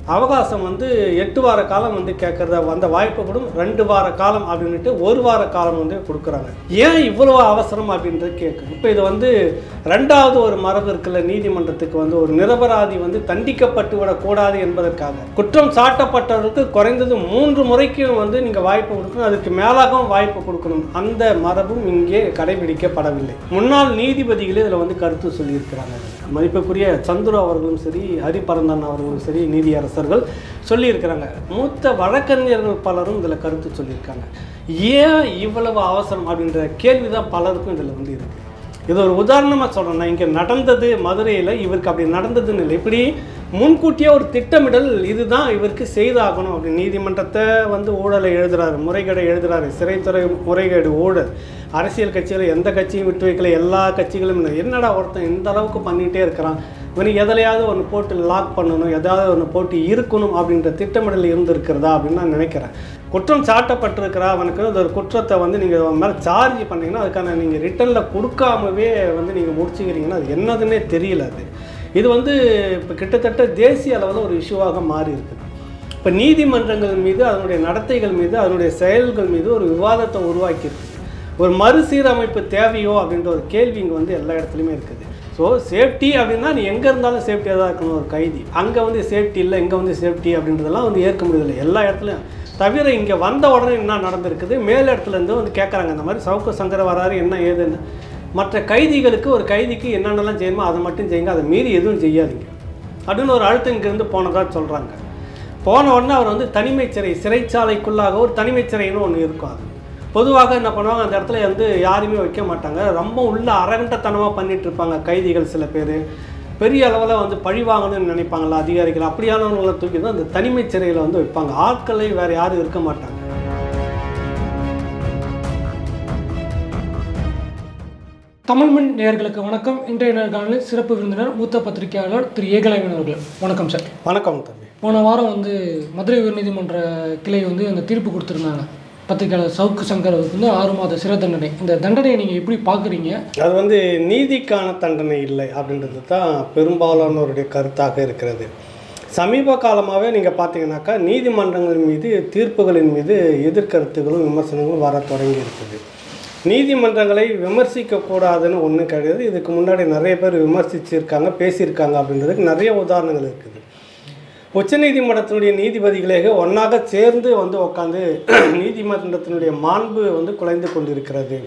அவகாசம் வந்து எட்டு வார காலம் வந்து கேட்குறத அந்த வாய்ப்பு கூட ரெண்டு வார காலம் அப்படின்ட்டு ஒரு வார காலம் வந்து கொடுக்குறாங்க ஏன் இவ்வளோ அவசரம் அப்படின்றது கேட்கு இப்போ இது வந்து ரெண்டாவது ஒரு மரபு இருக்குல்ல நீதிமன்றத்துக்கு வந்து ஒரு நிரபராதி வந்து தண்டிக்கப்பட்டு விடக்கூடாது என்பதற்காக குற்றம் சாட்டப்பட்டவருக்கு குறைந்தது மூன்று முறைக்கும் வந்து நீங்கள் வாய்ப்பு கொடுக்கணும் அதுக்கு மேலாகவும் வாய்ப்பு கொடுக்கணும் அந்த மரபும் இங்கே கடைபிடிக்கப்படவில்லை முன்னாள் நீதிபதிகளே இதில் வந்து கருத்து சொல்லியிருக்கிறாங்க மதிப்புக்குரிய சந்துரு அவர்களும் சரி ஹரிபரந்தன் அவர்களும் சரி நீதியரசர்கள் சொல்லியிருக்கிறாங்க மூத்த வழக்கறிஞர்கள் பலரும் இதில் கருத்து சொல்லியிருக்காங்க ஏன் இவ்வளவு அவசரம் அப்படின்ற கேள்வி தான் பலருக்கும் இதில் வந்து இருக்குது இது ஒரு உதாரணமாக சொல்கிறேன் இங்கே நடந்தது மதுரையில் இவருக்கு அப்படி நடந்ததுன்னு இல்லை இப்படி முன்கூட்டியே ஒரு திட்டமிடல் இதுதான் இவருக்கு செய்தாகணும் அப்படி நீதிமன்றத்தை வந்து ஊழலை எழுதுறாரு முறைகேடை எழுதுறாரு சிறைத்துறை முறைகேடு ஊழல் அரசியல் கட்சிகள் எந்த கட்சியும் விட்டு வைக்கல எல்லா கட்சிகளும் இல்லை. என்னடா ஒருத்தன் இந்த அளவுக்கு பண்ணிகிட்டே இருக்கிறான் இவனுக்கு எதுலையாவது ஒன்று போட்டு லாக் பண்ணணும் எதாவது ஒன்று போட்டு இருக்கணும் அப்படின்ற திட்டமிடல் இருந்திருக்கிறதா அப்படின்னு நான் நினைக்கிறேன் குற்றம் சாட்டப்பட்டிருக்கிறா அவனுக்கு அது ஒரு குற்றத்தை வந்து நீங்கள் அவன் மேலே சார்ஜ் பண்ணீங்கன்னா அதுக்கான நீங்கள் ரிட்டனில் கொடுக்காமவே வந்து நீங்கள் முடிச்சுக்கிறீங்கன்னா அது என்னதுன்னே தெரியல அது இது வந்து இப்போ கிட்டத்தட்ட தேசிய அளவில் ஒரு இஷ்யூவாக மாறி இருக்குது இப்போ நீதிமன்றங்கள் மீது அதனுடைய நடத்தைகள் மீது அதனுடைய செயல்கள் மீது ஒரு விவாதத்தை உருவாக்கியிருக்கு ஒரு மறுசீரமைப்பு தேவையோ அப்படின்ற ஒரு கேள்வி இங்கே வந்து எல்லா இடத்துலையுமே இருக்குது ஸோ சேஃப்டி அப்படின்னா நீ எங்கே இருந்தாலும் சேஃப்டியாக தான் இருக்கணும் ஒரு கைதி அங்கே வந்து சேஃப்டி இல்லை இங்கே வந்து சேஃப்டி அப்படின்றதெல்லாம் வந்து ஏற்க முடியதில்லை எல்லா இடத்துலையும் தவிர இங்கே வந்த உடனே என்ன நடந்திருக்குது மேல் இடத்துலேருந்து வந்து கேட்குறாங்க இந்த மாதிரி சவுக்கு சங்கர வராரு என்ன ஏதுன்னு மற்ற கைதிகளுக்கு ஒரு கைதிக்கு என்னென்னலாம் செய்யணுமோ அதை மட்டும் செய்யுங்க அதை மீறி எதுவும் செய்யாதீங்க அப்படின்னு ஒரு அழுத்தம் இங்கேருந்து போனதாக சொல்கிறாங்க போன உடனே அவர் வந்து தனிமைச் சிறை சிறைச்சாலைக்குள்ளாக ஒரு தனிமைச் சிறைன்னு ஒன்று இருக்கும் அது பொதுவாக என்ன பண்ணுவாங்க அந்த இடத்துல வந்து யாருமே வைக்க மாட்டாங்க ரொம்ப உள்ள அரகண்டத்தனமாக பண்ணிட்டு இருப்பாங்க கைதிகள் சில பேர் பெரிய அளவில் வந்து பழி வாங்கணும்னு நினைப்பாங்களா அதிகாரிகள் அப்படியானவங்களை தூக்கி தான் அந்த தனிமைச் சிறையில் வந்து வைப்பாங்க ஆட்களை வேறு யாரும் இருக்க மாட்டாங்க தமிழ்மண் நேயர்களுக்கு வணக்கம் இன்றைய நேர்காணலில் சிறப்பு விருந்தினர் மூத்த பத்திரிகையாளர் திரு ஏகலைவன் அவர்கள் வணக்கம் சார் வணக்கம் தம்பி போன வாரம் வந்து மதுரை உயர்நீதிமன்ற கிளை வந்து அந்த தீர்ப்பு கொடுத்துருந்தாங்க பத்திரிகையாளர் சவுக்கு சங்கர் அவருக்கு வந்து ஆறு மாத சிறை தண்டனை இந்த தண்டனையை நீங்கள் எப்படி பார்க்குறீங்க அது வந்து நீதிக்கான தண்டனை இல்லை அப்படின்றது தான் பெரும்பாலானோருடைய கருத்தாக இருக்கிறது சமீப காலமாகவே நீங்கள் பார்த்தீங்கன்னாக்கா நீதிமன்றங்கள் மீது தீர்ப்புகளின் மீது எதிர்கருத்துகளும் விமர்சனங்களும் வர தொடங்கி இருக்குது நீதிமன்றங்களை விமர்சிக்கக்கூடாதுன்னு ஒன்றும் கிடையாது இதுக்கு முன்னாடி நிறைய பேர் விமர்சிச்சிருக்காங்க பேசியிருக்காங்க அப்படின்றதுக்கு நிறைய உதாரணங்கள் இருக்குது உச்சநீதிமன்றத்தினுடைய நீதிபதிகளே ஒன்றாக சேர்ந்து வந்து உட்காந்து நீதிமன்றத்தினுடைய மாண்பு வந்து குலைந்து கொண்டிருக்கிறது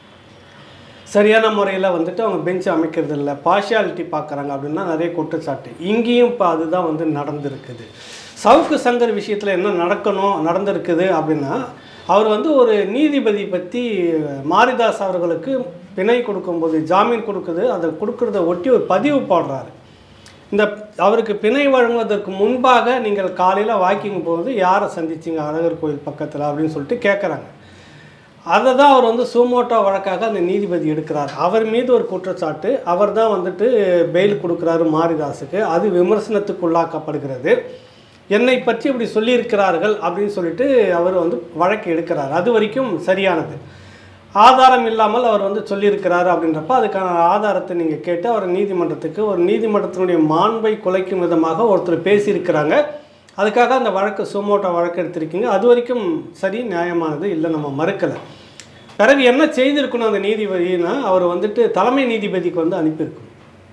சரியான முறையில் வந்துட்டு அவங்க பெஞ்ச் அமைக்கிறது இல்லை பார்ஷியாலிட்டி பார்க்குறாங்க அப்படின்னா நிறைய குற்றச்சாட்டு இங்கேயும் இப்போ அதுதான் வந்து நடந்திருக்குது சவுக்கு சங்கர் விஷயத்தில் என்ன நடக்கணும் நடந்திருக்குது அப்படின்னா அவர் வந்து ஒரு நீதிபதி பற்றி மாரிதாஸ் அவர்களுக்கு பிணை கொடுக்கும்போது ஜாமீன் கொடுக்குது அதை கொடுக்குறத ஒட்டி ஒரு பதிவு போடுறாரு இந்த அவருக்கு பிணை வழங்குவதற்கு முன்பாக நீங்கள் காலையில் வாக்கிங் போகும்போது யாரை சந்திச்சிங்க அழகர் கோயில் பக்கத்தில் அப்படின்னு சொல்லிட்டு கேட்குறாங்க அதை தான் அவர் வந்து சூமோட்டோ வழக்காக அந்த நீதிபதி எடுக்கிறார் அவர் மீது ஒரு குற்றச்சாட்டு அவர் தான் வந்துட்டு பெயில் கொடுக்குறாரு மாரிதாஸுக்கு அது விமர்சனத்துக்கு உள்ளாக்கப்படுகிறது என்னை பற்றி இப்படி சொல்லியிருக்கிறார்கள் அப்படின்னு சொல்லிட்டு அவர் வந்து வழக்கு எடுக்கிறார் அது வரைக்கும் சரியானது ஆதாரம் இல்லாமல் அவர் வந்து சொல்லியிருக்கிறாரு அப்படின்றப்ப அதுக்கான ஆதாரத்தை நீங்கள் கேட்டு அவர் நீதிமன்றத்துக்கு ஒரு நீதிமன்றத்தினுடைய மாண்பை குலைக்கும் விதமாக ஒருத்தர் பேசியிருக்கிறாங்க அதுக்காக அந்த வழக்கு சுமோட்டோ வழக்கு எடுத்திருக்கீங்க அது வரைக்கும் சரி நியாயமானது இல்லை நம்ம மறுக்கலை பிறகு என்ன செய்திருக்கணும் அந்த நீதிபதினா அவர் வந்துட்டு தலைமை நீதிபதிக்கு வந்து அனுப்பியிருக்கணும்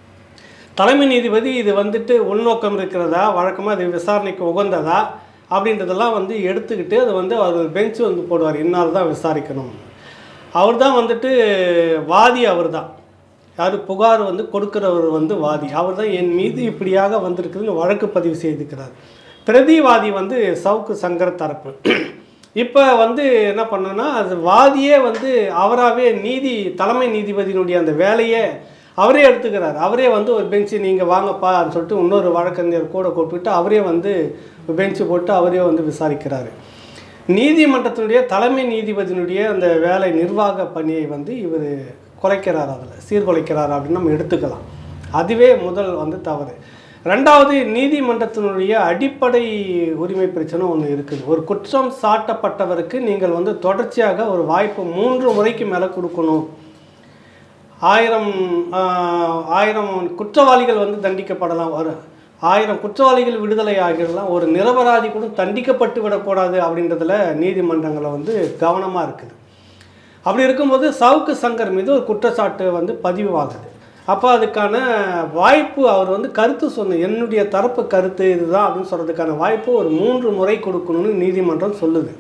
தலைமை நீதிபதி இது வந்துட்டு உள்நோக்கம் இருக்கிறதா வழக்கமாக அது விசாரணைக்கு உகந்ததா அப்படின்றதெல்லாம் வந்து எடுத்துக்கிட்டு அதை வந்து அவர் பெஞ்ச் வந்து போடுவார் இன்னால் தான் விசாரிக்கணும் அவர் தான் வந்துட்டு வாதி அவர் தான் யார் புகார் வந்து கொடுக்கிறவர் வந்து வாதி அவர் தான் என் மீது இப்படியாக வந்திருக்குதுன்னு வழக்கு பதிவு செய்திருக்கிறார் பிரதிவாதி வந்து சவுக்கு சங்கர் தரப்பு இப்போ வந்து என்ன பண்ணோன்னா அது வாதியே வந்து அவராகவே நீதி தலைமை நீதிபதியினுடைய அந்த வேலையை அவரே எடுத்துக்கிறார் அவரே வந்து ஒரு பெஞ்சு நீங்கள் வாங்கப்பான்னு சொல்லிட்டு இன்னொரு வழக்கறிஞர் கூட கூப்பிட்டு அவரே வந்து பெஞ்சு போட்டு அவரே வந்து விசாரிக்கிறாரு நீதிமன்றத்தினுடைய தலைமை நீதிபதியினுடைய அந்த வேலை நிர்வாக பணியை வந்து இவர் குலைக்கிறார் அதில் சீர்குலைக்கிறார் அப்படின்னு நம்ம எடுத்துக்கலாம் அதுவே முதல் வந்து தவறு ரெண்டாவது நீதிமன்றத்தினுடைய அடிப்படை உரிமை பிரச்சனை ஒன்று இருக்குது ஒரு குற்றம் சாட்டப்பட்டவருக்கு நீங்கள் வந்து தொடர்ச்சியாக ஒரு வாய்ப்பு மூன்று முறைக்கு மேலே கொடுக்கணும் ஆயிரம் ஆஹ், ஆயிரம் குற்றவாளிகள் வந்து தண்டிக்கப்படலாம் ஒரு ஆயிரம் குற்றவாளிகள் விடுதலை ஆகிடலாம் ஒரு நிரபராதி கூட தண்டிக்கப்பட்டு விடக்கூடாது அப்படின்றதுல நீதிமன்றங்களை வந்து கவனமாக இருக்குது அப்படி இருக்கும்போது சவுக்கு சங்கர் மீது ஒரு குற்றச்சாட்டு வந்து பதிவாகுது அப்போ அதுக்கான வாய்ப்பு அவர் வந்து கருத்து சொன்ன என்னுடைய தரப்பு கருத்து இதுதான் அப்படின்னு சொல்கிறதுக்கான வாய்ப்பு ஒரு மூன்று முறை கொடுக்கணும்னு நீதிமன்றம் சொல்லுது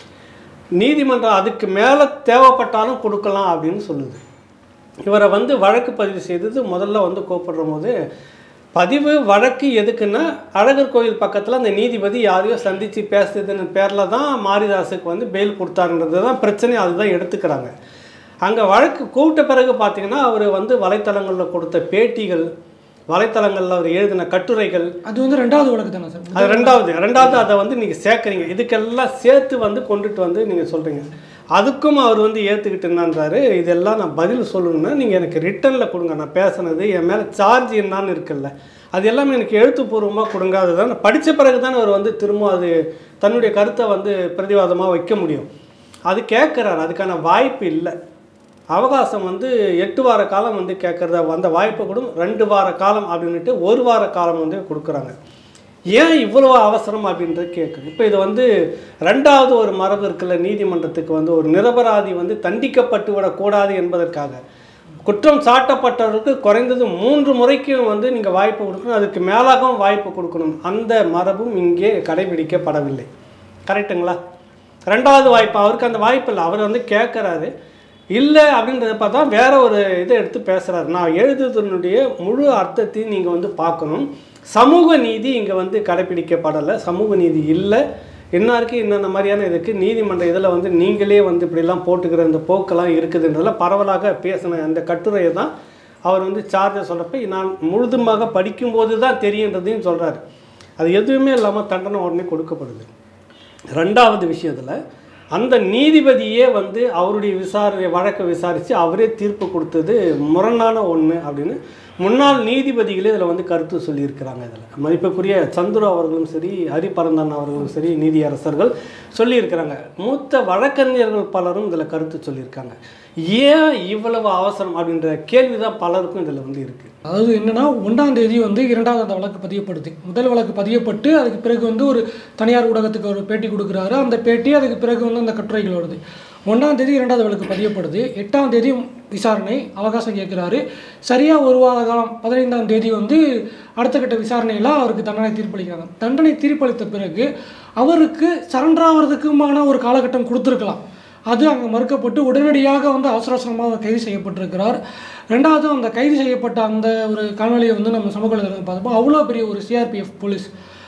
நீதிமன்றம் அதுக்கு மேலே தேவைப்பட்டாலும் கொடுக்கலாம் அப்படின்னு சொல்லுது இவரை வந்து வழக்கு பதிவு செய்தது முதல்ல வந்து கூப்பிடுற போது பதிவு வழக்கு எதுக்குன்னா அழகர் கோயில் பக்கத்தில் அந்த நீதிபதி யாரையோ சந்தித்து பேசுறதுன்னு பேரில் தான் மாரிதாஸுக்கு வந்து பெயில் கொடுத்தாருன்றது தான் பிரச்சனை அதுதான் எடுத்துக்கிறாங்க அங்கே வழக்கு கூப்பிட்ட பிறகு பார்த்தீங்கன்னா அவர் வந்து வலைத்தளங்களில் கொடுத்த பேட்டிகள் வலைத்தளங்களில் அவர் எழுதின கட்டுரைகள் அது வந்து ரெண்டாவது வழக்கு தானே சார் அது ரெண்டாவது ரெண்டாவது அதை வந்து நீங்கள் சேர்க்குறீங்க இதுக்கெல்லாம் சேர்த்து வந்து கொண்டுட்டு வந்து நீங்கள் சொல்கிறீங்க அதுக்கும் அவர் வந்து ஏற்றுக்கிட்டு என்னன்றாரு இதெல்லாம் நான் பதில் சொல்லணும்னா நீங்கள் எனக்கு ரிட்டனில் கொடுங்க நான் பேசுனது என் மேலே சார்ஜ் என்னான்னு இருக்குல்ல அது எல்லாமே எனக்கு எழுத்துப்பூர்வமாக கொடுங்க அதுதான் நான் படித்த பிறகு தான் அவர் வந்து திரும்ப அது தன்னுடைய கருத்தை வந்து பிரதிவாதமாக வைக்க முடியும் அது கேட்குறாரு அதுக்கான வாய்ப்பு இல்லை அவகாசம் வந்து எட்டு வார காலம் வந்து கேட்குறத அந்த வாய்ப்பை கூட ரெண்டு வார காலம் அப்படின்ட்டு ஒரு வார காலம் வந்து கொடுக்குறாங்க ஏன் இவ்வளோ அவசரம் அப்படின்றது கேட்குது இப்போ இது வந்து ரெண்டாவது ஒரு மரபு இருக்குல்ல நீதிமன்றத்துக்கு வந்து ஒரு நிரபராதி வந்து தண்டிக்கப்பட்டு விடக்கூடாது என்பதற்காக குற்றம் சாட்டப்பட்டவருக்கு குறைந்தது மூன்று முறைக்கும் வந்து நீங்கள் வாய்ப்பு கொடுக்கணும் அதுக்கு மேலாகவும் வாய்ப்பு கொடுக்கணும் அந்த மரபும் இங்கே கடைபிடிக்கப்படவில்லை கரெக்டுங்களா ரெண்டாவது வாய்ப்பு அவருக்கு அந்த வாய்ப்பு இல்லை அவர் வந்து கேட்குறாரு இல்லை அப்படின்றத பார்த்தா வேற ஒரு இதை எடுத்து பேசுகிறாரு நான் எழுதுறதுனுடைய முழு அர்த்தத்தையும் நீங்கள் வந்து பார்க்கணும் சமூக நீதி இங்கே வந்து கடைபிடிக்கப்படலை சமூக நீதி இல்லை இன்னாருக்கு இன்னென்ன மாதிரியான இதுக்கு நீதிமன்ற இதில் வந்து நீங்களே வந்து இப்படிலாம் போட்டுக்கிற இந்த போக்கெல்லாம் இருக்குதுன்றதெல்லாம் பரவலாக பேசின அந்த கட்டுரையை தான் அவர் வந்து சார்ஜை சொல்கிறப்ப நான் முழுதுமாக படிக்கும்போது தான் தெரியுன்றதையும் சொல்கிறாரு அது எதுவுமே இல்லாமல் தண்டனை உடனே கொடுக்கப்படுது ரெண்டாவது விஷயத்தில் அந்த நீதிபதியே வந்து அவருடைய விசாரணை வழக்கை விசாரித்து அவரே தீர்ப்பு கொடுத்தது முரணான ஒன்று அப்படின்னு முன்னாள் நீதிபதிகளே இதில் வந்து கருத்து சொல்லியிருக்கிறாங்க இதில் மதிப்புக்குரிய சந்துரு அவர்களும் சரி ஹரிபரந்தன் அவர்களும் சரி நீதியரசர்கள் சொல்லியிருக்கிறாங்க மூத்த வழக்கறிஞர்கள் பலரும் இதில் கருத்து சொல்லியிருக்காங்க ஏன் இவ்வளவு அவசரம் அப்படின்ற கேள்வி தான் பலருக்கும் இதில் வந்து இருக்குது அதாவது என்னன்னா ஒன்றாம் தேதி வந்து இரண்டாவது அந்த வழக்கு பதியப்படுது முதல் வழக்கு பதியப்பட்டு அதுக்கு பிறகு வந்து ஒரு தனியார் ஊடகத்துக்கு ஒரு பேட்டி கொடுக்குறாரு அந்த பேட்டி அதுக்கு பிறகு வந்து அந்த கட்டுரைகள் வருது ஒன்றாம் தேதி இரண்டாவது வழக்கு பதியப்படுது எட்டாம் தேதி விசாரணை அவகாசம் கேட்குறாரு சரியாக ஒரு வார காலம் பதினைந்தாம் தேதி வந்து அடுத்த கட்ட விசாரணையில் அவருக்கு தண்டனை தீர்ப்பளிக்கிறாங்க தண்டனை தீர்ப்பளித்த பிறகு அவருக்கு சரண்டர் ஆகிறதுக்குமான ஒரு காலகட்டம் கொடுத்துருக்கலாம் அது அங்கே மறுக்கப்பட்டு உடனடியாக வந்து அவசர அவசரமாக கைது செய்யப்பட்டிருக்கிறார் ரெண்டாவது அந்த கைது செய்யப்பட்ட அந்த ஒரு காணொலியை வந்து நம்ம சமூக வலைதளத்தில் பார்த்தப்போ அவ்வளோ பெரிய ஒரு சிஆர்பிஎஃப் போலீஸ்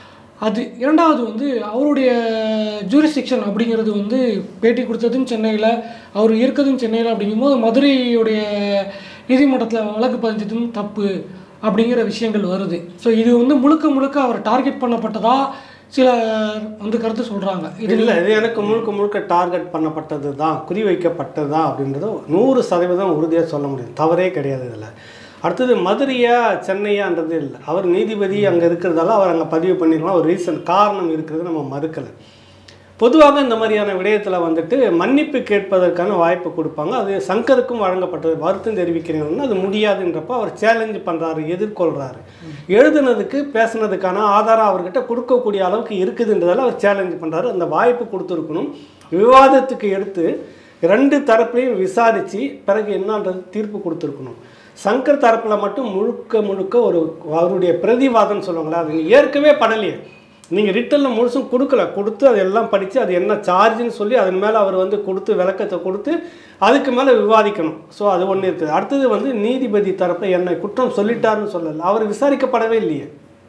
அது இரண்டாவது வந்து அவருடைய ஜூரிஸ்டிக்ஷன் அப்படிங்கிறது வந்து பேட்டி கொடுத்ததும் சென்னையில் அவர் இருக்கிறதும் சென்னையில் அப்படிங்கும்போது மதுரையுடைய நீதிமன்றத்தில் வழக்கு பதிஞ்சதும் தப்பு அப்படிங்கிற விஷயங்கள் வருது ஸோ இது வந்து முழுக்க முழுக்க அவர் டார்கெட் பண்ணப்பட்டதா சில வந்து கருத்து சொல்கிறாங்க இது இல்லை இது எனக்கு முழுக்க முழுக்க டார்கெட் பண்ணப்பட்டது தான் குறிவைக்கப்பட்டது தான் அப்படின்றது நூறு சதவீதம் உறுதியாக சொல்ல முடியும் தவறே கிடையாது இதில் அடுத்தது மதுரையா சென்னையான்றது இல்லை அவர் நீதிபதி அங்கே இருக்கிறதால அவர் அங்கே பதிவு பண்ணிருக்கலாம் ஒரு ரீசன் காரணம் இருக்கிறது நம்ம மறுக்கலை பொதுவாக இந்த மாதிரியான விடயத்தில் வந்துட்டு மன்னிப்பு கேட்பதற்கான வாய்ப்பு கொடுப்பாங்க அது சங்கருக்கும் வழங்கப்பட்டது வருத்தம் தெரிவிக்கிறீங்கன்னா அது முடியாதுன்றப்ப அவர் சேலஞ்சு பண்ணுறாரு எதிர்கொள்கிறாரு எழுதுனதுக்கு பேசுனதுக்கான ஆதாரம் அவர்கிட்ட கொடுக்கக்கூடிய அளவுக்கு இருக்குதுன்றதால அவர் சேலஞ்சு பண்ணுறாரு அந்த வாய்ப்பு கொடுத்துருக்கணும் விவாதத்துக்கு எடுத்து ரெண்டு தரப்புலையும் விசாரித்து பிறகு என்னன்றது தீர்ப்பு கொடுத்துருக்கணும் சங்கர் தரப்பில் மட்டும் முழுக்க முழுக்க ஒரு அவருடைய பிரதிவாதம் சொல்லுவாங்களே அது ஏற்கவே படலையே நீங்கள் ரிட்டனில் முழுசும் கொடுக்கல கொடுத்து அது எல்லாம் படித்து அது என்ன சார்ஜுன்னு சொல்லி அதன் மேலே அவர் வந்து கொடுத்து விளக்கத்தை கொடுத்து அதுக்கு மேலே விவாதிக்கணும் ஸோ அது ஒன்று இருக்குது அடுத்தது வந்து நீதிபதி தரப்பில் என்ன குற்றம் சொல்லிட்டாருன்னு சொல்லலை அவர் விசாரிக்கப்படவே இல்லையே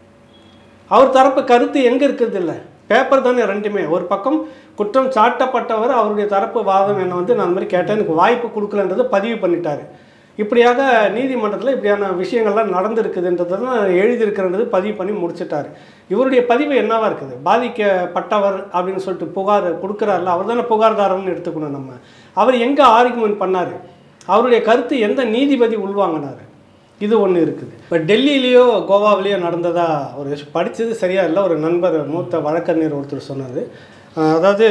அவர் தரப்பு கருத்து எங்கே இருக்கிறது இல்லை பேப்பர் தானே ரெண்டுமே ஒரு பக்கம் குற்றம் சாட்டப்பட்டவர் அவருடைய தரப்பு வாதம் என்ன வந்து நான் அந்த மாதிரி கேட்டேன் எனக்கு வாய்ப்பு கொடுக்கலன்றதை பதிவு பண்ணிட்டாரு இப்படியாக நீதிமன்றத்தில் இப்படியான விஷயங்கள்லாம் நடந்திருக்குதுன்றதெல்லாம் எழுதியிருக்கிறது பதிவு பண்ணி முடிச்சிட்டாரு இவருடைய பதிவு என்னவா இருக்குது பாதிக்கப்பட்டவர் அப்படின்னு சொல்லிட்டு புகார் கொடுக்குறாருல அவர் தானே புகார்தாரர்னு எடுத்துக்கணும் நம்ம அவர் எங்கே ஆர்குமெண்ட் பண்ணார் அவருடைய கருத்து எந்த நீதிபதி உள்வாங்கினார் இது ஒன்று இருக்குது இப்போ டெல்லியிலேயோ கோவாவிலேயோ நடந்ததா ஒரு படித்தது சரியா இல்லை ஒரு நண்பர் மூத்த வழக்கறிஞர் ஒருத்தர் சொன்னார் அதாவது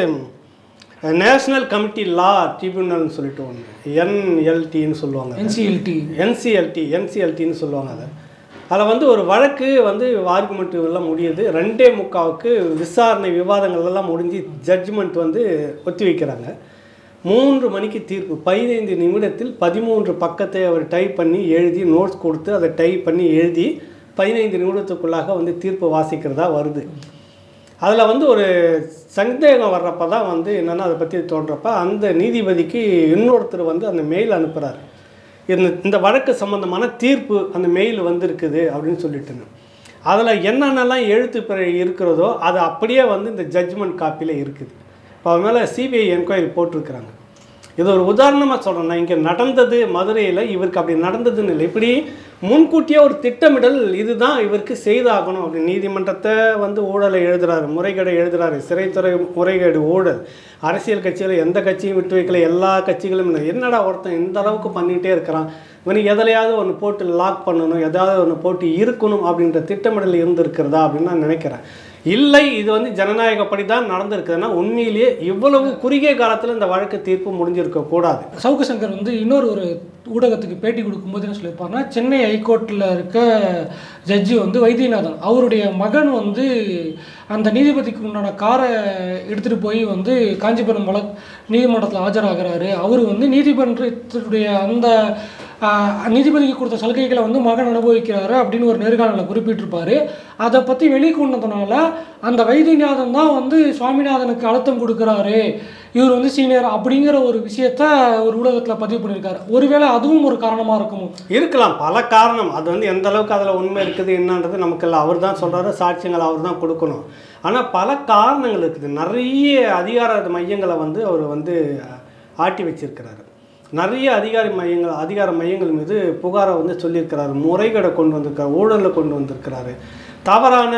நேஷ்னல் கமிட்டி லா ட்ரிபியூனல்னு சொல்லிட்டு ஒன்று என்எல்டின்னு சொல்லுவாங்க என்சிஎல்டி என்சிஎல்டி என்சிஎல்டின்னு சொல்லுவாங்க அதை அதில் வந்து ஒரு வழக்கு வந்து ஆர்குமெண்ட் எல்லாம் முடியுது ரெண்டே முக்காவுக்கு விசாரணை விவாதங்கள் எல்லாம் முடிஞ்சு ஜட்ஜ்மெண்ட் வந்து ஒத்தி வைக்கிறாங்க மூன்று மணிக்கு தீர்ப்பு பதினைந்து நிமிடத்தில் பதிமூன்று பக்கத்தை அவர் டைப் பண்ணி எழுதி நோட்ஸ் கொடுத்து அதை டைப் பண்ணி எழுதி பதினைந்து நிமிடத்துக்குள்ளாக வந்து தீர்ப்பு வாசிக்கிறதா வருது அதில் வந்து ஒரு சந்தேகம் வர்றப்ப தான் வந்து என்னென்னா அதை பற்றி தோன்றப்ப அந்த நீதிபதிக்கு இன்னொருத்தர் வந்து அந்த மெயில் அனுப்புகிறார் இந்த இந்த வழக்கு சம்மந்தமான தீர்ப்பு அந்த மெயில் வந்திருக்குது அப்படின்னு சொல்லிட்டுன்னு அதில் என்னென்னலாம் எழுத்து பிழை இருக்கிறதோ அது அப்படியே வந்து இந்த ஜட்ஜ்மெண்ட் காப்பியில் இருக்குது இப்போ அவன் மேலே சிபிஐ என்கொயரி போட்டிருக்கிறாங்க இது ஒரு உதாரணமாக சொல்கிறேன் இங்கே நடந்தது மதுரையில் இவருக்கு அப்படி நடந்ததுன்னு இல்லை இப்படி முன்கூட்டியே ஒரு திட்டமிடல் இதுதான் இவருக்கு செய்தாகணும் அப்படி நீதிமன்றத்தை வந்து ஊழலை எழுதுறாரு முறைகேடை எழுதுறாரு சிறைத்துறை முறைகேடு ஊழல் அரசியல் கட்சியில் எந்த கட்சியும் விட்டு வைக்கல எல்லா கட்சிகளும் இல்லை. என்னடா ஒருத்தன் இந்த அளவுக்கு பண்ணிகிட்டே இருக்கிறான் இவனுக்கு எதுலையாவது ஒன்று போட்டு லாக் பண்ணணும் எதாவது ஒன்று போட்டு இருக்கணும் அப்படின்ற திட்டமிடல் இருந்திருக்கிறதா அப்படின்னு நான் நினைக்கிறேன் இல்லை இது வந்து ஜனநாயகப்படி தான் நடந்திருக்குதுன்னா உண்மையிலேயே இவ்வளவு குறுகிய காலத்தில் இந்த வழக்கு தீர்ப்பு முடிஞ்சிருக்க கூடாது சவுக்கு சங்கர் வந்து இன்னொரு ஒரு ஊடகத்துக்கு பேட்டி கொடுக்கும்போது என்ன சொல்லியிருப்பாருன்னா சென்னை ஹைகோர்ட்டில் இருக்க ஜட்ஜி வந்து வைத்தியநாதன் அவருடைய மகன் வந்து அந்த நீதிபதிக்கு உண்டான காரை எடுத்துகிட்டு போய் வந்து காஞ்சிபுரம் வழக் நீதிமன்றத்தில் ஆஜராகிறாரு அவர் வந்து நீதிமன்றத்துடைய அந்த ஆஹ், நீதிபதிக்கு கொடுத்த சலுகைகளை வந்து மகன் அனுபவிக்கிறாரு அப்படின்னு ஒரு நேர்காணலில் குறிப்பிட்டிருப்பாரு அதை பற்றி வெளிக்கொண்டதுனால அந்த வைத்தியநாதன் தான் வந்து சுவாமிநாதனுக்கு அழுத்தம் கொடுக்குறாரு இவர் வந்து சீனியர் அப்படிங்கிற ஒரு விஷயத்த ஒரு ஊடகத்தில் பதிவு பண்ணியிருக்காரு ஒருவேளை அதுவும் ஒரு காரணமாக இருக்குமோ இருக்கலாம் பல காரணம் அது வந்து எந்த அளவுக்கு அதில் உண்மை இருக்குது என்னன்றது நமக்கு இல்லை அவர் தான் சொல்கிறாரு சாட்சியங்கள் அவர் தான் கொடுக்கணும் ஆனால் பல காரணங்கள் இருக்குது நிறைய அதிகார மையங்களை வந்து அவர் வந்து ஆட்டி வச்சிருக்கிறாரு நிறைய அதிகாரி மையங்கள் அதிகார மையங்கள் மீது புகாரை வந்து சொல்லியிருக்கிறாரு முறைகேடை கொண்டு வந்திருக்காரு ஊழலை கொண்டு வந்திருக்கிறாரு தவறான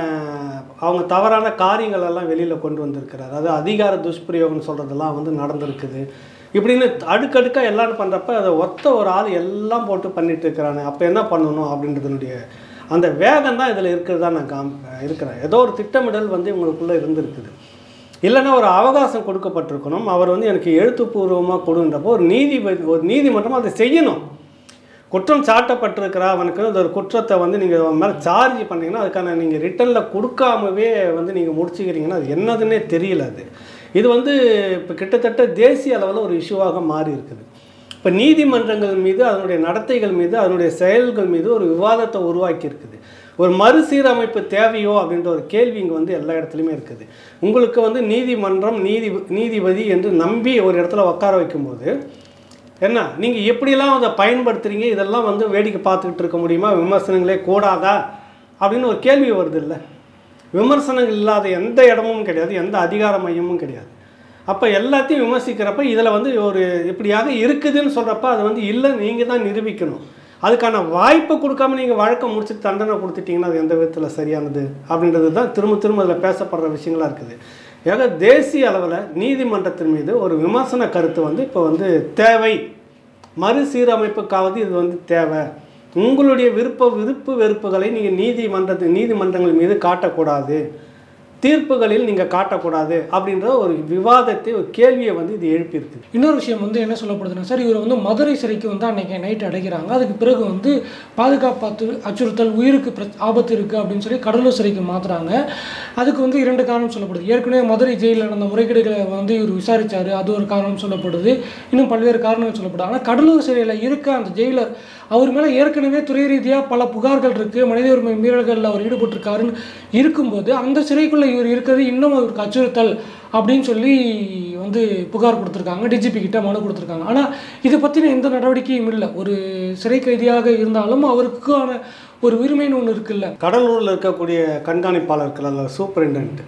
அவங்க தவறான காரியங்கள் எல்லாம் வெளியில் கொண்டு வந்திருக்கிறாரு அது அதிகார துஷ்பிரயோகம் சொல்கிறதெல்லாம் வந்து நடந்திருக்குது இப்படின்னு அடுக்கடுக்காக எல்லாம் பண்ணுறப்ப அதை ஒத்த ஒரு ஆள் எல்லாம் போட்டு பண்ணிட்டு இருக்கிறானே அப்போ என்ன பண்ணணும் அப்படின்றதுனுடைய அந்த வேகம் தான் இதில் இருக்கிறதா நான் காம் இருக்கிறேன் ஏதோ ஒரு திட்டமிடல் வந்து இவங்களுக்குள்ளே இருந்திருக்குது இல்லைன்னா ஒரு அவகாசம் கொடுக்கப்பட்டிருக்கணும் அவர் வந்து எனக்கு எழுத்துப்பூர்வமாக கொடுன்றப்போ ஒரு நீதிபதி ஒரு நீதிமன்றம் அதை செய்யணும் குற்றம் சாட்டப்பட்டிருக்கிறா அவனுக்கு அந்த ஒரு குற்றத்தை வந்து நீங்கள் அவன் மேலே சார்ஜ் பண்ணீங்கன்னா அதுக்கான நீங்கள் ரிட்டனில் கொடுக்காமவே வந்து நீங்கள் முடிச்சுக்கிறீங்கன்னா அது என்னதுன்னே தெரியல அது இது வந்து இப்போ கிட்டத்தட்ட தேசிய அளவில் ஒரு இஷ்யூவாக மாறி இருக்குது இப்போ நீதிமன்றங்கள் மீது அதனுடைய நடத்தைகள் மீது அதனுடைய செயல்கள் மீது ஒரு விவாதத்தை உருவாக்கி இருக்குது ஒரு மறுசீரமைப்பு தேவையோ அப்படின்ற ஒரு கேள்வி இங்கே வந்து எல்லா இடத்துலையுமே இருக்குது உங்களுக்கு வந்து நீதிமன்றம் நீதி நீதிபதி என்று நம்பி ஒரு இடத்துல உட்கார வைக்கும்போது என்ன நீங்கள் எப்படிலாம் அதை பயன்படுத்துகிறீங்க இதெல்லாம் வந்து வேடிக்கை பார்த்துக்கிட்டு இருக்க முடியுமா விமர்சனங்களே கூடாதா அப்படின்னு ஒரு கேள்வி வருது இல்லை விமர்சனங்கள் இல்லாத எந்த இடமும் கிடையாது எந்த அதிகார மையமும் கிடையாது அப்போ எல்லாத்தையும் விமர்சிக்கிறப்ப இதில் வந்து ஒரு இப்படியாக இருக்குதுன்னு சொல்கிறப்ப அது வந்து இல்லை நீங்கள் தான் நிரூபிக்கணும் அதுக்கான வாய்ப்பை கொடுக்காம நீங்கள் வழக்கை முடிச்சுட்டு தண்டனை கொடுத்துட்டீங்கன்னா அது எந்த விதத்தில் சரியானது அப்படின்றது தான் திரும்ப திரும்ப அதில் பேசப்படுற விஷயங்களாக இருக்குது ஏக தேசிய அளவில் நீதிமன்றத்தின் மீது ஒரு விமர்சன கருத்து வந்து இப்போ வந்து தேவை மறுசீரமைப்புக்காவது இது வந்து தேவை உங்களுடைய விருப்ப விருப்பு வெறுப்புகளை நீங்கள் நீதிமன்றத்து நீதிமன்றங்கள் மீது காட்டக்கூடாது தீர்ப்புகளில் நீங்கள் காட்டக்கூடாது அப்படின்ற ஒரு விவாதத்தை ஒரு கேள்வியை வந்து இது எழுப்பியிருக்கு இன்னொரு விஷயம் வந்து என்ன சொல்லப்படுதுன்னா சார் இவர் வந்து மதுரை சிறைக்கு வந்து அன்னைக்கு நைட் அடைக்கிறாங்க அதுக்கு பிறகு வந்து பாதுகாப்பு அத்து- அச்சுறுத்தல் உயிருக்கு பிர ஆபத்து இருக்குது அப்படின்னு சொல்லி கடலூர் சிறைக்கு மாற்றுறாங்க அதுக்கு வந்து இரண்டு காரணம் சொல்லப்படுது ஏற்கனவே மதுரை ஜெயிலில் நடந்த முறைகேடுகளை வந்து இவர் விசாரிச்சாரு அது ஒரு காரணம் சொல்லப்படுது இன்னும் பல்வேறு காரணங்கள் சொல்லப்படுது ஆனால் கடலூர் சிறையில் இருக்க அந்த ஜெயிலர் அவர் மேலே ஏற்கனவே துறை ரீதியாக பல புகார்கள் இருக்குது மனித உரிமை மீறல்களில் அவர் ஈடுபட்டிருக்காருன்னு இருக்கும்போது அந்த சிறைக்குள்ளே இவர் இருக்கிறது இன்னும் அவருக்கு அச்சுறுத்தல் அப்படின்னு சொல்லி வந்து புகார் கொடுத்துருக்காங்க டிஜிபி கிட்ட மனு கொடுத்துருக்காங்க ஆனால் இதை பற்றின எந்த நடவடிக்கையும் இல்லை ஒரு சிறை கைதியாக இருந்தாலும் அவருக்கான ஒரு உரிமைன்னு ஒன்று இருக்குல்ல கடலூரில் இருக்கக்கூடிய கண்காணிப்பாளர் இருக்கிற சூப்பரிண்டென்ட்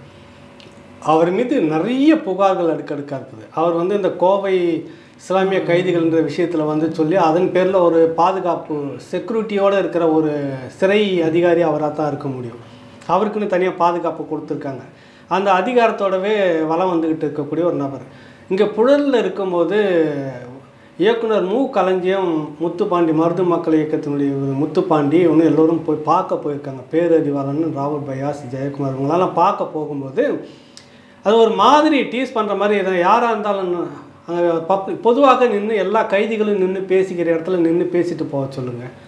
அவர் மீது நிறைய புகார்கள் அடுக்கடுக்காக இருக்குது அவர் வந்து இந்த கோவை இஸ்லாமிய கைதிகள்ன்ற விஷயத்தில் வந்து சொல்லி அதன் பேரில் ஒரு பாதுகாப்பு செக்யூரிட்டியோடு இருக்கிற ஒரு சிறை அதிகாரி அவராக தான் இருக்க முடியும் அவருக்குன்னு தனியாக பாதுகாப்பு கொடுத்துருக்காங்க அந்த அதிகாரத்தோடவே வலம் வந்துக்கிட்டு இருக்கக்கூடிய ஒரு நபர் இங்கே புழலில் இருக்கும்போது இயக்குனர் மு களஞ்சியம் முத்துப்பாண்டி மருது மக்கள் இயக்கத்தினுடைய ஒரு முத்துப்பாண்டி இன்னும் எல்லோரும் போய் பார்க்க போயிருக்காங்க பேரறிவாளன் ராகுல் பயாஸ் ஜெயக்குமார் இவங்களெல்லாம் பார்க்க போகும்போது அது ஒரு மாதிரி டீஸ் பண்ணுற மாதிரி எதாவது யாராக இருந்தாலும் அங்கே பப் பொதுவாக நின்று எல்லா கைதிகளும் நின்று பேசிக்கிற இடத்துல நின்று பேசிட்டு போக சொல்லுங்கள்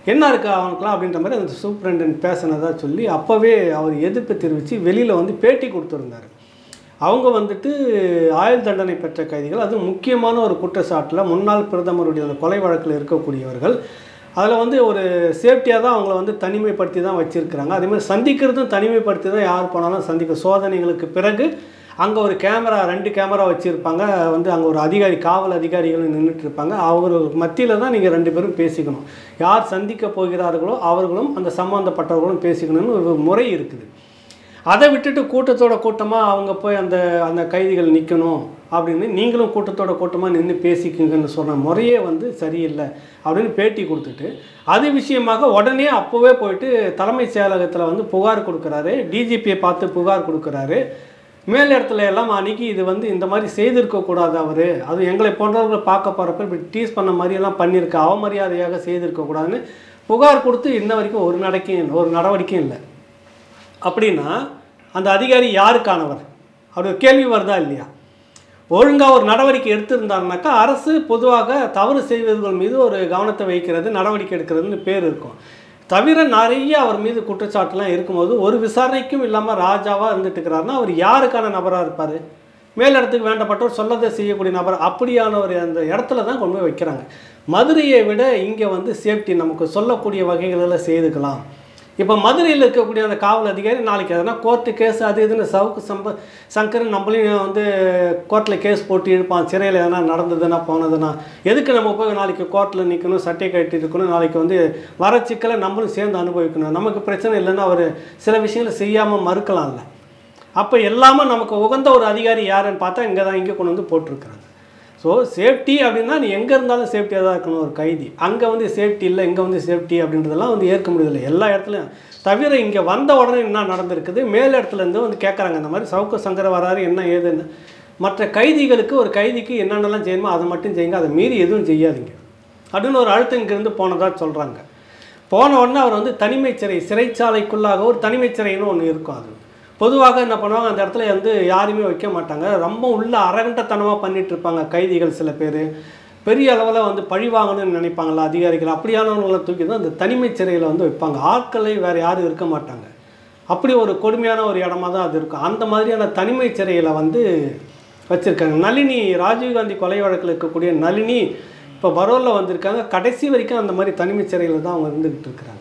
என்ன இருக்கு அவனுக்குலாம் அப்படின்ற மாதிரி அந்த சூப்பரண்டன்ட் பேசினதா சொல்லி அப்போவே அவர் எதிர்ப்பு தெரிவித்து வெளியில் வந்து பேட்டி கொடுத்துருந்தாரு அவங்க வந்துட்டு ஆயுள் தண்டனை பெற்ற கைதிகள் அது முக்கியமான ஒரு குற்றச்சாட்டில் முன்னாள் பிரதமருடைய அந்த கொலை வழக்கில் இருக்கக்கூடியவர்கள் அதில் வந்து ஒரு சேஃப்டியாக தான் அவங்கள வந்து தனிமைப்படுத்தி தான் வச்சுருக்கிறாங்க அதேமாதிரி சந்திக்கிறதும் தனிமைப்படுத்தி தான் யார் போனாலும் சந்திக்க சோதனைகளுக்கு பிறகு அங்கே ஒரு கேமரா ரெண்டு கேமரா வச்சுருப்பாங்க வந்து அங்கே ஒரு அதிகாரி காவல் அதிகாரிகள் நின்றுட்டு இருப்பாங்க அவர் மத்தியில் தான் நீங்கள் ரெண்டு பேரும் பேசிக்கணும் யார் சந்திக்க போகிறார்களோ அவர்களும் அந்த சம்மந்தப்பட்டவர்களும் பேசிக்கணும்னு ஒரு முறை இருக்குது அதை விட்டுட்டு கூட்டத்தோட கூட்டமாக அவங்க போய் அந்த அந்த கைதிகள் நிற்கணும் அப்படின்னு நீங்களும் கூட்டத்தோட கூட்டமாக நின்று பேசிக்குங்கன்னு சொன்ன முறையே வந்து சரியில்லை அப்படின்னு பேட்டி கொடுத்துட்டு அது விஷயமாக உடனே அப்போவே போயிட்டு தலைமைச் செயலகத்தில் வந்து புகார் கொடுக்குறாரு டிஜிபியை பார்த்து புகார் கொடுக்குறாரு மேல் இடத்துல எல்லாம் அன்னைக்கு இது வந்து இந்த மாதிரி செய்திருக்கக்கூடாது அவர் அது எங்களை போன்றவர்களை பார்க்க போகிறப்ப இப்படி டீஸ் பண்ண மாதிரியெல்லாம் பண்ணியிருக்க அவமரியாதையாக செய்திருக்கக்கூடாதுன்னு புகார் கொடுத்து இன்ன வரைக்கும் ஒரு நடக்கையும் ஒரு நடவடிக்கையும் இல்லை அப்படின்னா அந்த அதிகாரி யாருக்கானவர் அப்படி ஒரு கேள்வி வருதா இல்லையா ஒழுங்காக ஒரு நடவடிக்கை எடுத்திருந்தாருனாக்கா அரசு பொதுவாக தவறு செய்வர்கள் மீது ஒரு கவனத்தை வைக்கிறது நடவடிக்கை எடுக்கிறதுன்னு பேர் இருக்கும் தவிர நிறைய அவர் மீது குற்றச்சாட்டுலாம் இருக்கும்போது ஒரு விசாரணைக்கும் இல்லாமல் ராஜாவாக இருந்துட்டு இருக்கிறாருன்னா அவர் யாருக்கான நபராக இருப்பார் மேலிடத்துக்கு வேண்டப்பட்டவர் சொல்லதை செய்யக்கூடிய நபர் அப்படியான ஒரு அந்த இடத்துல தான் கொண்டு போய் வைக்கிறாங்க மதுரையை விட இங்கே வந்து சேஃப்டி நமக்கு சொல்லக்கூடிய வகைகளில் செய்துக்கலாம் இப்போ மதுரையில் இருக்கக்கூடிய அந்த காவல் அதிகாரி நாளைக்கு எதனா கோர்ட்டு கேஸ் அது இதுன்னு சவுக்கு சம்ப சங்கர் நம்மளையும் வந்து கோர்ட்டில் கேஸ் போட்டு இழுப்பான் சிறையில் எதனா நடந்ததுன்னா போனதுன்னா எதுக்கு நம்ம போய் நாளைக்கு கோர்ட்டில் நிற்கணும் சட்டை கட்டி இருக்கணும் நாளைக்கு வந்து வர சிக்கலை நம்மளும் சேர்ந்து அனுபவிக்கணும் நமக்கு பிரச்சனை இல்லைன்னா அவர் சில விஷயங்களை செய்யாமல் மறுக்கலாம்ல அப்போ எல்லாமே நமக்கு உகந்த ஒரு அதிகாரி யாருன்னு பார்த்தா இங்கே தான் இங்கே கொண்டு வந்து போட்டிருக்கிறாங்க ஸோ சேஃப்டி அப்படின்னா நீ எங்கே இருந்தாலும் சேஃப்டியாக தான் இருக்கணும் ஒரு கைதி அங்கே வந்து சேஃப்டி இல்லை இங்கே வந்து சேஃப்டி அப்படின்றதெல்லாம் வந்து ஏற்க முடியதில்லை எல்லா இடத்துலையும் தவிர இங்கே வந்த உடனே என்ன நடந்திருக்குது மேல் இடத்துலேருந்து வந்து கேட்குறாங்க இந்த மாதிரி சவுக்க சங்கர வராரு என்ன ஏதுன்னு மற்ற கைதிகளுக்கு ஒரு கைதிக்கு என்னென்னலாம் செய்யணுமோ அதை மட்டும் செய்யுங்க அதை மீறி எதுவும் செய்யாதீங்க அப்படின்னு ஒரு அழுத்தம் இங்கேருந்து போனதாக சொல்கிறாங்க போன உடனே அவர் வந்து தனிமைச் சிறை சிறைச்சாலைக்குள்ளாக ஒரு தனிமைச் சிறைன்னு ஒன்று இருக்கும் அது பொதுவாக என்ன பண்ணுவாங்க அந்த இடத்துல வந்து யாருமே வைக்க மாட்டாங்க ரொம்ப உள்ள அரகண்டத்தனமாக பண்ணிட்டு இருப்பாங்க கைதிகள் சில பேர் பெரிய அளவில் வந்து பழி வாங்கணும்னு நினைப்பாங்களா அதிகாரிகள் அப்படியானவங்களை தூக்கி தான் அந்த தனிமைச் சிறையில் வந்து வைப்பாங்க ஆட்களை வேறு யாரும் இருக்க மாட்டாங்க அப்படி ஒரு கொடுமையான ஒரு இடமா தான் அது இருக்கும் அந்த மாதிரியான தனிமைச் சிறையில் வந்து வச்சுருக்காங்க நளினி ராஜீவ்காந்தி கொலை வழக்கில் இருக்கக்கூடிய நளினி இப்போ பரோலில் வந்திருக்காங்க கடைசி வரைக்கும் அந்த மாதிரி தனிமைச் சிறையில் தான் அவங்க இருந்துக்கிட்டு இருக்கிறாங்க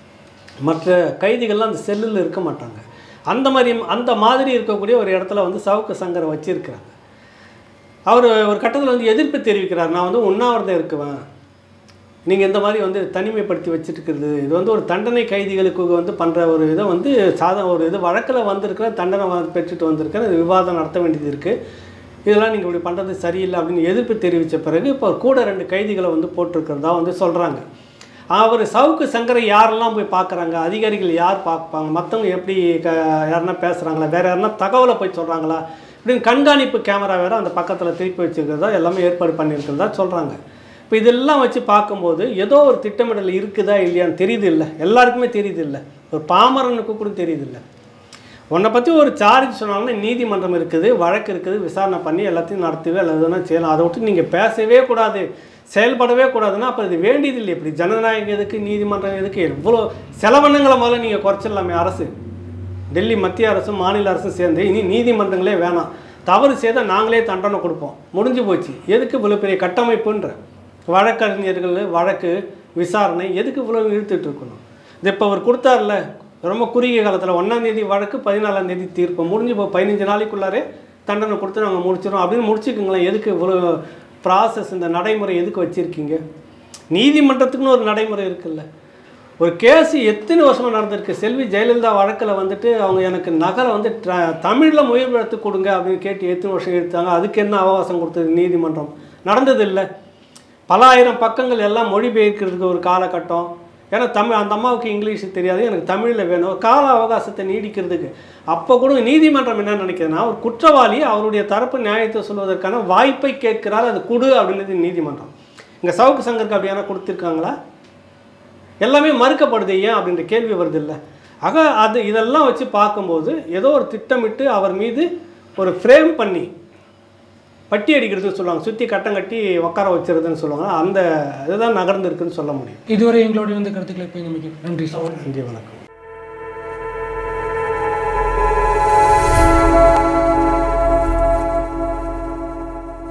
மற்ற கைதிகள்லாம் அந்த செல்லில் இருக்க மாட்டாங்க அந்த மாதிரி அந்த மாதிரி இருக்கக்கூடிய ஒரு இடத்துல வந்து சவுக்கு சங்கரை வச்சிருக்கிறாங்க அவர் ஒரு கட்டத்தில் வந்து எதிர்ப்பு தெரிவிக்கிறார் நான் வந்து உண்ணாவிரதம் இருக்குவேன் நீங்கள் இந்த மாதிரி வந்து தனிமைப்படுத்தி வச்சுட்டு இருக்கிறது இது வந்து ஒரு தண்டனை கைதிகளுக்கு வந்து பண்ணுற ஒரு இதை வந்து சாதா ஒரு இது வழக்கில் வந்திருக்கிற தண்டனை வ- பெற்றுட்டு வந்திருக்கிற இது விவாதம் நடத்த வேண்டியது இருக்குது இதெல்லாம் நீங்கள் இப்படி பண்ணுறது சரியில்லை அப்படின்னு எதிர்ப்பு தெரிவித்த பிறகு இப்போ கூட ரெண்டு கைதிகளை வந்து போட்டிருக்கிறதா வந்து சொல்கிறாங்க அவர் சவுக்கு சங்கரை யாரெல்லாம் போய் பார்க்குறாங்க அதிகாரிகள் யார் பார்ப்பாங்க மற்றவங்க எப்படி க யாருன்னா பேசுகிறாங்களா வேறு யாருன்னா தகவலை போய் சொல்கிறாங்களா இப்படின்னு கண்காணிப்பு கேமரா வேறு அந்த பக்கத்தில் திருப்பி வச்சுருக்கிறதா எல்லாமே ஏற்பாடு பண்ணியிருக்கிறதா சொல்கிறாங்க இப்போ இதெல்லாம் வச்சு பார்க்கும்போது ஏதோ ஒரு திட்டமிடல் இருக்குதா இல்லையான்னு தெரியுது இல்லை எல்லாருக்குமே தெரியுது இல்லை ஒரு பாமரனுக்கு கூட தெரியுது இல்லை உன்னை பற்றி ஒரு சார்ஜ் சொன்னாங்கன்னா நீதிமன்றம் இருக்குது வழக்கு இருக்குது விசாரணை பண்ணி எல்லாத்தையும் நடத்தவே அல்லதுன்னா செய்யலாம் அதை விட்டு நீங்கள் பேசவே கூடாது செயல்படவே கூடாதுன்னா அப்போ இது வேண்டியது இல்லை இப்படி ஜனநாயகம் எதுக்கு நீதிமன்றம் எதுக்கு எவ்வளோ செலவினங்களை முதல்ல நீங்கள் குறைச்சிடலாமே அரசு டெல்லி மத்திய அரசும் மாநில அரசும் சேர்ந்து இனி நீதிமன்றங்களே வேணாம் தவறு செய்தால் நாங்களே தண்டனை கொடுப்போம் முடிஞ்சு போச்சு எதுக்கு இவ்வளோ பெரிய கட்டமைப்புன்ற வழக்கறிஞர்கள் வழக்கு விசாரணை எதுக்கு இவ்வளோ இழுத்துட்டு இருக்கணும் இது இப்போ அவர் கொடுத்தார்ல ரொம்ப குறுகிய காலத்தில் ஒன்றாந்தேதி வழக்கு பதினாலாம் தேதி தீர்ப்பு முடிஞ்சு இப்போ பதினஞ்சு நாளைக்குள்ளாரே தண்டனை கொடுத்து நாங்கள் முடிச்சிடும் அப்படின்னு முடிச்சுக்கோங்களேன் எதுக்கு இவ்வளோ ப்ராசஸ் இந்த நடைமுறை எதுக்கு வச்சுருக்கீங்க நீதிமன்றத்துக்குன்னு ஒரு நடைமுறை இருக்குல்ல ஒரு கேஸ் எத்தனை வருஷமாக நடந்திருக்கு செல்வி ஜெயலலிதா வழக்கில் வந்துட்டு அவங்க எனக்கு நகரை வந்து தமிழில் மொழிபெயர்த்து கொடுங்க அப்படின்னு கேட்டு எத்தனை வருஷம் எடுத்தாங்க அதுக்கு என்ன அவகாசம் கொடுத்தது நீதிமன்றம் நடந்தது இல்லை பல ஆயிரம் பக்கங்கள் எல்லாம் மொழிபெயர்க்கிறதுக்கு ஒரு காலகட்டம் ஏன்னா தமிழ் அந்த அம்மாவுக்கு இங்கிலீஷ் தெரியாது எனக்கு தமிழில் வேணும் கால அவகாசத்தை நீடிக்கிறதுக்கு அப்போ கூட நீதிமன்றம் என்ன நினைக்கிறதுனா ஒரு குற்றவாளி அவருடைய தரப்பு நியாயத்தை சொல்வதற்கான வாய்ப்பை கேட்கிறார் அது கொடு அப்படின்றது நீதிமன்றம் இங்கே சவுக்கு சங்கருக்கு அப்படியான கொடுத்துருக்காங்களா எல்லாமே மறுக்கப்படுது ஏன் அப்படின்ற கேள்வி வருது இல்லை ஆக அது இதெல்லாம் வச்சு பார்க்கும்போது ஏதோ ஒரு திட்டமிட்டு அவர் மீது ஒரு ஃப்ரேம் பண்ணி பட்டி அடிக்கிறதுன்னு சொல்லுவாங்க சுற்றி கட்டம் கட்டி உட்கார வச்சுருதுன்னு சொல்லுவாங்க அந்த இதுதான் நகர்ந்துருக்குன்னு சொல்ல முடியும் இதுவரை எங்களோட இருந்த கருத்துக்களை போய் நம்பிக்கை நன்றி சார் நன்றி வணக்கம்